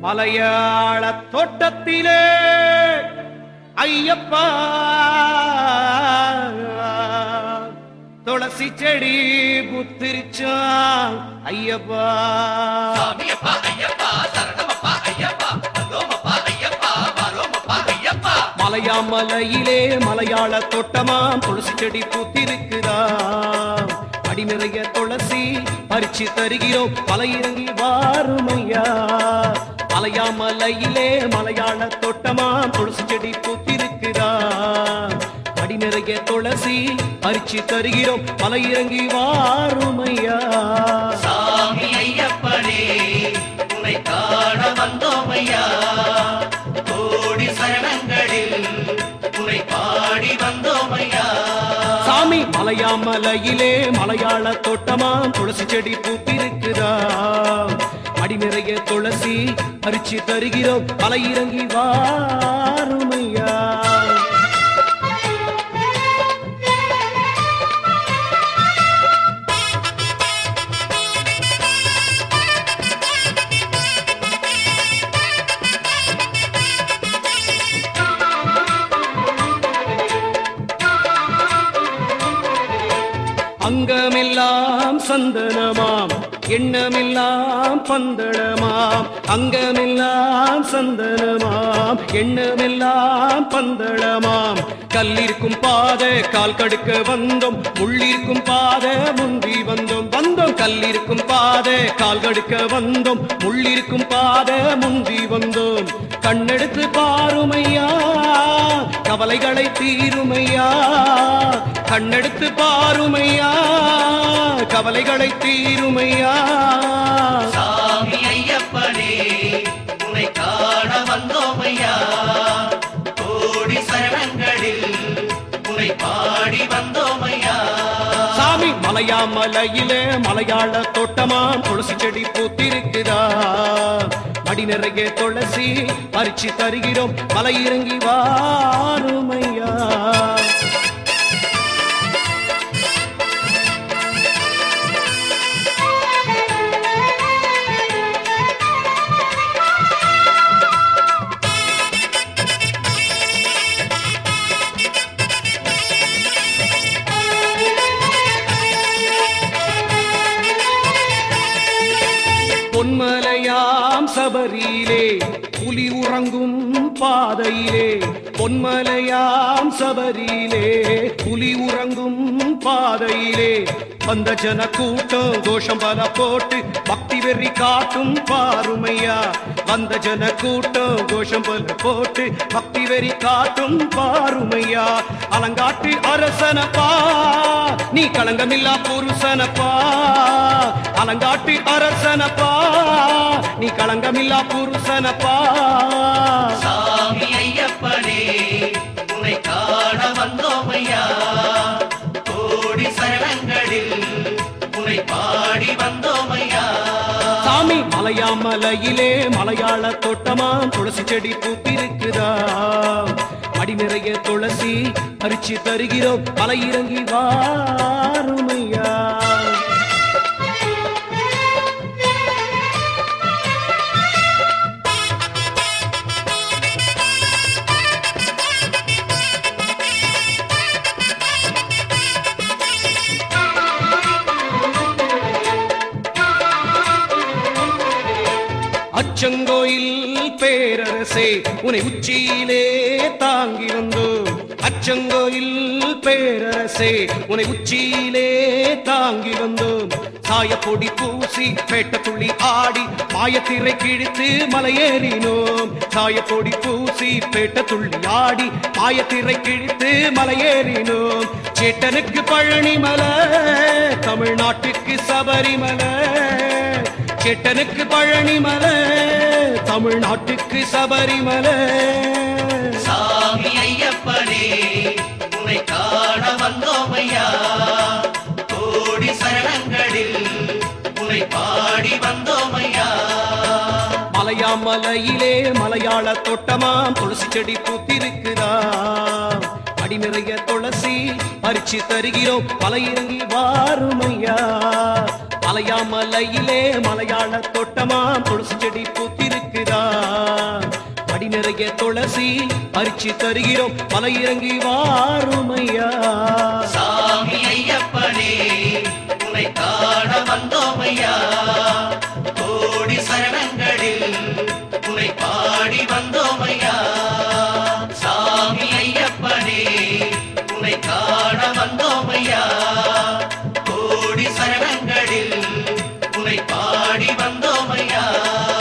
மலையாள தோட்டத்திலே ஐயப்பா துளசி செடி புத்திரிச்சான் ஐயப்பா சாமியப்பா ஐயப்பா சரணமப்பா ஐயப்பா வந்தோமப்பா ஐயப்பா வரோமப்பா ஐயப்பா மலையாமலையிலே மலையாள தோட்டமாம் துளசி செடி பூத்திருக்குதாம் அடி நிறைய துளசி பறிச்சு தருகிறோம் மலை இறங்கி வாருமையா மலையாமலையிலே மலையாள தோட்டமாம் துளசி செடி பூத்திருக்குதாம் அடி நிறைய துளசி பறிச்சு தருகிறோம் மலை இறங்கி வாருமையா சாமி ஐயப்பனே உன்னை காண வந்தோமையா கோடி சரணங்களில் உன்னை பாடி வந்தோமையா சாமி மலையாமலையிலே மலையாள தோட்டமாம் துளசி செடி பூத்திருக்குதா அடி நிறைய துளசி பறிச்சு தருகிறோம் மலை இறங்கி வாருமையா அங்கமெல்லாம் சந்தனமாம் எண்ணமெல்லாம் பந்தளமாம் அங்கமெல்லாம் சந்தனமாம் எண்ணமெல்லாம் பந்தளமாம் கல்லிருக்கும் பாத கால் கடுக்க வந்தோம் முள்ளிருக்கும் பாத முந்தி வந்தோம் வந்தோம் கல்லிருக்கும் பாத கால் கடுக்க வந்தோம் முள்ளிருக்கும் பாத முந்தி வந்தோம் கண்ணெடுத்து பாருமையா கவலைகளை தீருமையா கண்ணெடுத்து பாருமையா கவலைகளை தீருமையா சாமி ஐயப்பனே உன்னை காண வந்தோமையா கோடி சரணங்களில் உன்னை பாடி வந்தோமையா சாமி மலையாமலையிலே மலையாள தோட்டமாம் துளசி செடி பூத்திருக்குதா மடி நிறைய துளசி பறிச்சு தருகிறோம் மலை இறங்கி வாருமையா பொன்மலையாம் சபரியிலே புலி உறங்கும் பாதையிலே பொன்மலையாம் சபரியிலே புலி உறங்கும் பாதையிலே வந்த ஜன கூட்டம் கோஷம் பல போட்டு பக்தி வெறி காட்டும் பாருமையா வந்த ஜன கூட்டம் கோஷம் பல போட்டு பக்தி வெறி காட்டும் பாருமையா அலங்காட்டு அரசனப்பா நீ களங்கமில்லா புருஷனப்பா அலங்காட்டு அரசனப்பா நீ களங்கமில்லா புருஷனப்பா சாமி ஐயப்பனே உன்னை காண வந்தோமையா கோடி சரணங்களில் உன்னை பாடி வந்தோமையா சாமி மலையாமலையிலே மலையாள தோட்டமாம் துளசி செடி பூத்திருக்குதா அடி நிறைய துளசி பறிச்சு தருகிறோம் மலை இறங்கி வாருமையா அச்சங்கோயில் பேரரசே உனை உச்சியிலே தாங்கி வந்தோம் அச்சங்கோயில் பேரரசே உனை உச்சியிலே தாங்கி வந்தோம் சாயப்பொடி பூசி பேட்ட துள்ளி ஆடி மாயத்திரை கிழித்து மலையேறினோம் சாயப்பொடி பூசி பேட்ட துள்ளி ஆடி மாயத்திரை கிழித்து மலையேறினோம் சேட்டனுக்கு பழனிமலை தமிழ்நாட்டுக்கு சபரிமலை சேட்டனுக்கு பழனிமலை தமிழ்நாட்டுக்கு சபரிமலை சாமி ஐயப்பனே உன்னை காண வந்தோமையா கோடி சரணங்களில் உன்னை பாடி வந்தோமையா மலையாமலையிலே மலையாள தோட்டமாம் துளசி செடி பூத்திருக்குதா அடி நிறைய துளசி பறிச்சு தருகிறோம் மலை இறங்கி வாருமையா மலையாமலையிலே மலையாள தோட்டமாம் துளசி செடி பூத்திருக்குதா நிறைய துளசி பறிச்சு தருகிறோம் மலை இறங்கி வாருமையா சாமி ஐயப்பனே உன்னை காண வந்தோமையா கோடி சரணங்களில் உன்னை பாடி வந்தோமையா சாமி ஐயப்பனே உன்னை காண வந்தோமையா கோடி சரணங்களில் உன்னை பாடி வந்தோமையா